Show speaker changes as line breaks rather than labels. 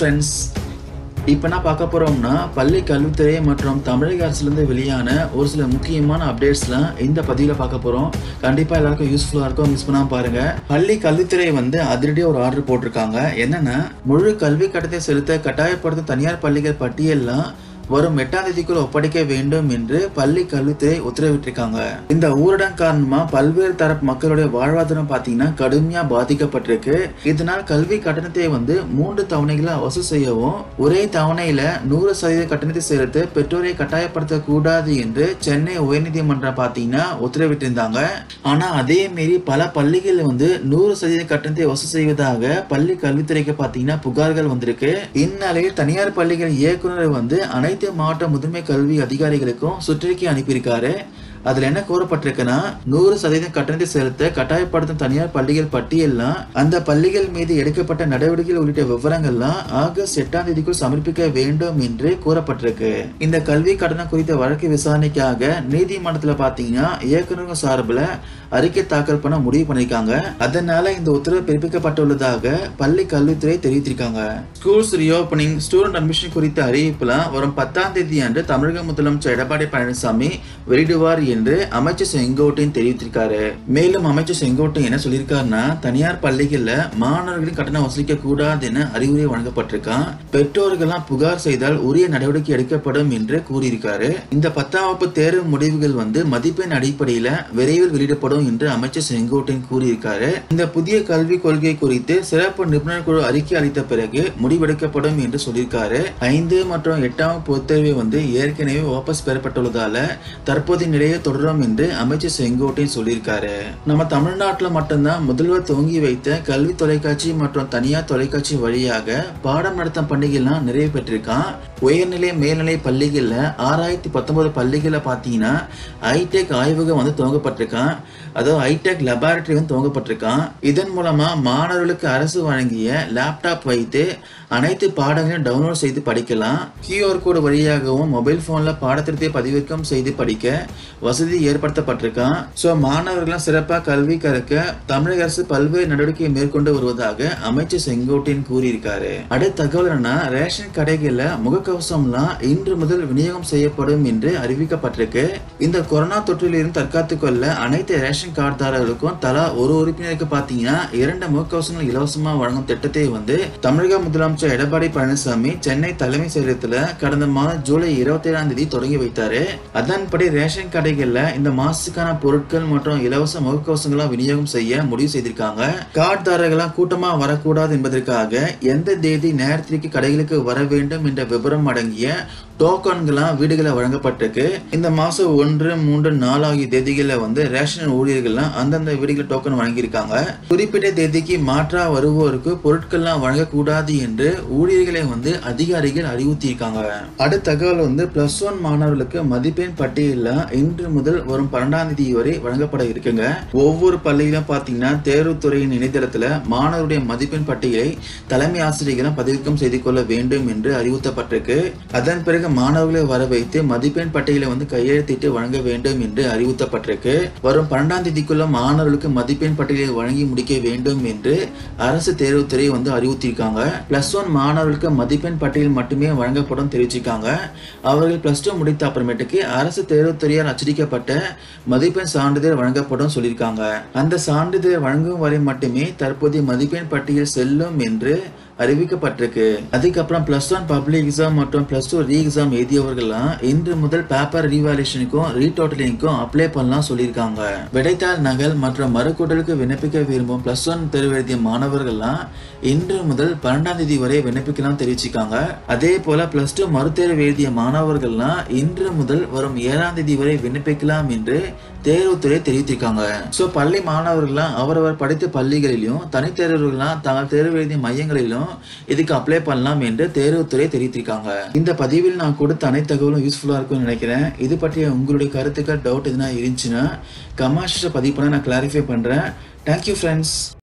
friends இப்போ என்ன பார்க்க போகிறோம்னா பள்ளி கல்வித்துறை மற்றும் தமிழக அரசுலேருந்து வெளியான ஒரு சில முக்கியமான அப்டேட்ஸ்லாம் இந்த பதிவில் பார்க்க போகிறோம் கண்டிப்பாக எல்லாருக்கும் யூஸ்ஃபுல்லாக இருக்கும் மிஸ் பண்ணாமல் பாருங்கள் பள்ளி கல்வித்துறை வந்து அதிரடியாக ஒரு ஆர்டர் போட்டிருக்காங்க என்னென்னா முழு கல்வி கட்டணத்தை செலுத்த கட்டாயப்படுத்தும் தனியார் பள்ளிகள் பட்டியல்லாம் வரும் எட்டாம் தேதிக்குள் ஒப்படைக்க வேண்டும் என்று பள்ளி கல்வித்துறை உத்தரவிட்டிருக்காங்க இந்த ஊரடங்கு காரணமா பல்வேறு தரப்பு மக்களுடைய வாழ்வாதாரம் பார்த்தீங்கன்னா கடுமையா பாதிக்கப்பட்டிருக்கு இதனால் கல்வி கட்டணத்தை வந்து மூன்று தவணைகளை வசூல் செய்யவும் ஒரே தவணையில நூறு சதவீத கட்டணத்தை செலுத்த பெற்றோரை கட்டாயப்படுத்த கூடாது என்று சென்னை உயர்நீதிமன்றம் பார்த்தீங்கன்னா உத்தரவிட்டிருந்தாங்க ஆனா அதே மீறி பல பள்ளிகள் வந்து நூறு சதவீத கட்டணத்தை வசூல் செய்வதாக பள்ளி கல்வித்துறைக்கு பார்த்தீங்கன்னா புகார்கள் வந்திருக்கு இந்நிலையில் தனியார் பள்ளிகள் இயக்குனர் வந்து அனைத்து மாவட்ட முதன்மை கல்வி அதிகாரிகளுக்கும் சுற்றறிக்கை அனுப்பியிருக்காரு அதுல என்ன கூறப்பட்டிருக்குன்னா நூறு சதவீதம் கட்டணத்தை செலுத்த கட்டாயப்படுத்தும் தனியார் பள்ளிகள் பட்டியல்லாம் அந்த பள்ளிகள் மீது எடுக்கப்பட்ட நடவடிக்கைகள் உள்ளிட்ட விவரங்கள்லாம் ஆகஸ்ட் எட்டாம் தேதிக்குள் சமர்ப்பிக்க வேண்டும் என்று கூறப்பட்டிருக்கு இந்த கல்வி கட்டணம் குறித்த வழக்கு விசாரணைக்காக நீதிமன்றத்துல பாத்தீங்கன்னா இயக்குநர்கள் சார்பில் அறிக்கை தாக்கல் பண்ண முடிவு பண்ணிருக்காங்க அதனால இந்த உத்தரவு பிறப்பிக்கப்பட்டுள்ளதாக பள்ளி கல்வித்துறை தெரிவித்திருக்காங்க ஸ்கூல்ஸ் ரீஓபனிங் ஸ்டூடெண்ட் அட்மிஷன் குறித்த அறிவிப்புலாம் வரும் பத்தாம் தேதி அன்று தமிழக முதலமைச்சர் எடப்பாடி பழனிசாமி வெளியிடுவார் என்று அமைச்சர் செங்கோட்டையன் தெரிவித்திருக்காரு மேலும் அமைச்சர் செங்கோட்டையன் என்ன சொல்லியிருக்காருன்னா தனியார் பள்ளிகள்ல மாணவர்களின் கட்டணம் வசூலிக்க கூடாது என அறிவுரை வழங்கப்பட்டிருக்கான் பெற்றோர்கள்லாம் புகார் செய்தால் உரிய நடவடிக்கை எடுக்கப்படும் என்று கூறியிருக்காரு இந்த பத்தாம் வகுப்பு தேர்வு முடிவுகள் வந்து மதிப்பெண் அடிப்படையில விரைவில் வெளியிடப்படும் என்று அமைச்சர் செங்கோட்டையன் கூறியிருக்காரு இந்த புதிய கல்விக் கொள்கை குறித்து சிறப்பு நிபுணர் குழு அறிக்கை அளித்த பிறகு முடிவெடுக்கப்படும் என்று சொல்லியிருக்காரு ஐந்து மற்றும் எட்டாம் பொதுத் தேர்வை வந்து ஏற்கனவே வாபஸ் பெறப்பட்டுள்ளதால தற்போதைய நிலையை தொடரும் என்று அமைச்சர் செங்கோட்டையன் சொல்லியிருக்காரு நம்ம தமிழ்நாட்டுல மட்டும்தான் முதல்வர் துவங்கி வைத்த கல்வி தொலைக்காட்சி மற்றும் தனியார் தொலைக்காட்சி வழியாக பாடம் நடத்தும் பண்டிகைலாம் நிறைவு பெற்றிருக்கான் உயர்நிலை மேல்நிலை பள்ளிகள்ல ஆறாயிரத்தி பத்தொன்பது பள்ளிகள்ல பாத்தீங்கன்னா ஹைடெக் ஆய்வகம் வந்து துவங்கப்பட்டிருக்கான் அதாவது ஹைடெக் லெபார்டரி வந்து துவங்கப்பட்டிருக்கான் இதன் மூலமா மாணவர்களுக்கு அரசு வழங்கிய லேப்டாப் வைத்து அனைத்து பாடங்களையும் டவுன்லோட் செய்து படிக்கலாம் கியூஆர் கோடு வழியாகவும் மொபைல் போன்ல பாடத்திட்டத்தை பதிவிறக்கம் செய்து படிக்க வசதி ஏற்படுத்தப்பட்டிருக்கான் ஸோ மாணவர்கள்லாம் சிறப்பாக கல்வி கற்க தமிழக அரசு பல்வேறு நடவடிக்கை மேற்கொண்டு வருவதாக அமைச்சர் செங்கோட்டையன் கூறியிருக்காரு அடுத்த தகவல் என்னன்னா ரேஷன் கடைகளில் முகக்கவசம்லாம் இன்று முதல் விநியோகம் செய்யப்படும் என்று அறிவிக்கப்பட்டிருக்கு இந்த கொரோனா தொற்றிலிருந்து தற்காத்துக் கொள்ள அனைத்து ரேஷன் கார்டுதாரர்களுக்கும் தலா ஒரு உறுப்பினருக்கு பார்த்தீங்கன்னா இரண்டு முகக்கவசங்கள் இலவசமாக வழங்கும் திட்டத்தை வந்து தமிழக முதலமைச்சர் எடப்பாடி பழனிசாமி சென்னை தலைமை செயலகத்தில் கடந்த மாதம் ஜூலை இருபத்தி ஏழாம் தேதி தொடங்கி வைத்தாரு அதன்படி ரேஷன் கடைகள்ல இந்த மாசத்துக்கான பொருட்கள் மற்றும் இலவச முகக்கவசங்களை விநியோகம் செய்ய முடிவு செய்திருக்காங்க கார்டுதாரர்களாம் கூட்டமா வரக்கூடாது என்பதற்காக எந்த தேதி நேரத்திற்கு கடைகளுக்கு வர வேண்டும் என்ற விவரம் அடங்கிய டோக்கன்கள்லாம் வீடுகளை வழங்கப்பட்டிருக்கு இந்த மாசம் ஒன்று மூன்று நாலு ஆகிய தேதிகளில் வந்து ரேஷன் ஊழியர்கள்லாம் அந்தந்த வீடுகளில் டோக்கன் வழங்கியிருக்காங்க குறிப்பிட்ட தேதிக்கு மாற்றா வருவோருக்கு பொருட்கள்லாம் வழங்கக்கூடாது என்று ஊழியர்களை வந்து அதிகாரிகள் அறிவுறுத்தியிருக்காங்க அடுத்த தகவல் வந்து பிளஸ் ஒன் மாணவர்களுக்கு மதிப்பெண் பட்டியலில் இன்று முதல் வரும் பன்னெண்டாம் தேதி வரை வழங்கப்பட இருக்குங்க ஒவ்வொரு பள்ளியிலும் பார்த்தீங்கன்னா தேர்வுத்துறையின் இணையதளத்தில் மாணவருடைய மதிப்பெண் பட்டியலை தலைமை ஆசிரியர்களும் பதிவிறக்கம் செய்து கொள்ள வேண்டும் என்று அறிவுறுத்தப்பட்டிருக்கு அதன் பிறகு மாணவர்களை வர வைத்து மதிப்பெண் பட்டியலை வந்து கையெழுத்திட்டு வழங்க வேண்டும் என்று அறிவுறுத்தப்பட்டிருக்கு வரும் பன்னெண்டாம் தேதிக்குள்ள மாணவர்களுக்கு மதிப்பெண் பட்டியலை வழங்கி முடிக்க வேண்டும் என்று அரசு தேர்வுத்துறை வந்து அறிவுறுத்தியிருக்காங்க பிளஸ் ஒன் மாணவர்களுக்கு மதிப்பெண் பட்டியல் மட்டுமே வழங்கப்படும் தெரிவிச்சிருக்காங்க அவர்கள் பிளஸ் டூ முடித்த அப்புறமேட்டுக்கு அரசு தேர்வுத்துறையால் அச்சடிக்கப்பட்ட மதிப்பெண் சான்றிதழ் வழங்கப்படும் சொல்லியிருக்காங்க அந்த சான்றிதழ் வழங்கும் வரை மட்டுமே தற்போதைய மதிப்பெண் பட்டியல் செல்லும் என்று அறிவிக்கப்பட்டிருக்கு அதுக்கப்புறம் பிளஸ் ஒன் பப்ளிக் எக்ஸாம் மற்றும் பிளஸ் டூ ரீ எக்ஸாம் எழுதியவர்கள்லாம் இன்று முதல் பேப்பர் ரீவாலுவேஷனுக்கும் ரீடோட்டலிங்க்கும் அப்ளை பண்ணலாம் சொல்லியிருக்காங்க விடைத்தாள் நகல் மற்றும் மறுக்கூட்டலுக்கு விண்ணப்பிக்க விரும்பும் பிளஸ் ஒன் தேர்வு எழுதிய மாணவர்கள்லாம் இன்று முதல் பன்னெண்டாம் தேதி வரை விண்ணப்பிக்கலாம் தெரிவிச்சிருக்காங்க அதே போல பிளஸ் டூ மறுதேர்வு எழுதிய மாணவர்கள்லாம் இன்று முதல் வரும் ஏழாம் தேதி வரை விண்ணப்பிக்கலாம் என்று தேர்வுத்துறை தெரிவித்திருக்காங்க ஸோ பள்ளி மாணவர்கள்லாம் அவரவர் படித்த பள்ளிகளிலும் தனித்தேர்வர்கள்லாம் தாங்கள் தேர்வு எழுதிய மையங்களிலும் இதுக்கு அப்ளை பண்ணலாம் என்று தேர்வுத்துறை தெரிவித்திருக்காங்க இந்த பதிவில் நான் கொடுத்த அனைத்து தகவலும் யூஸ்ஃபுல்லாக இருக்கும்னு நினைக்கிறேன் இது பற்றிய உங்களுடைய கருத்துக்கள் டவுட் எதுனா இருந்துச்சுன்னா கமாஷில் பதிவு பண்ண நான் கிளாரிஃபை பண்ணுறேன் தேங்க்யூ ஃப்ரெண்ட்ஸ்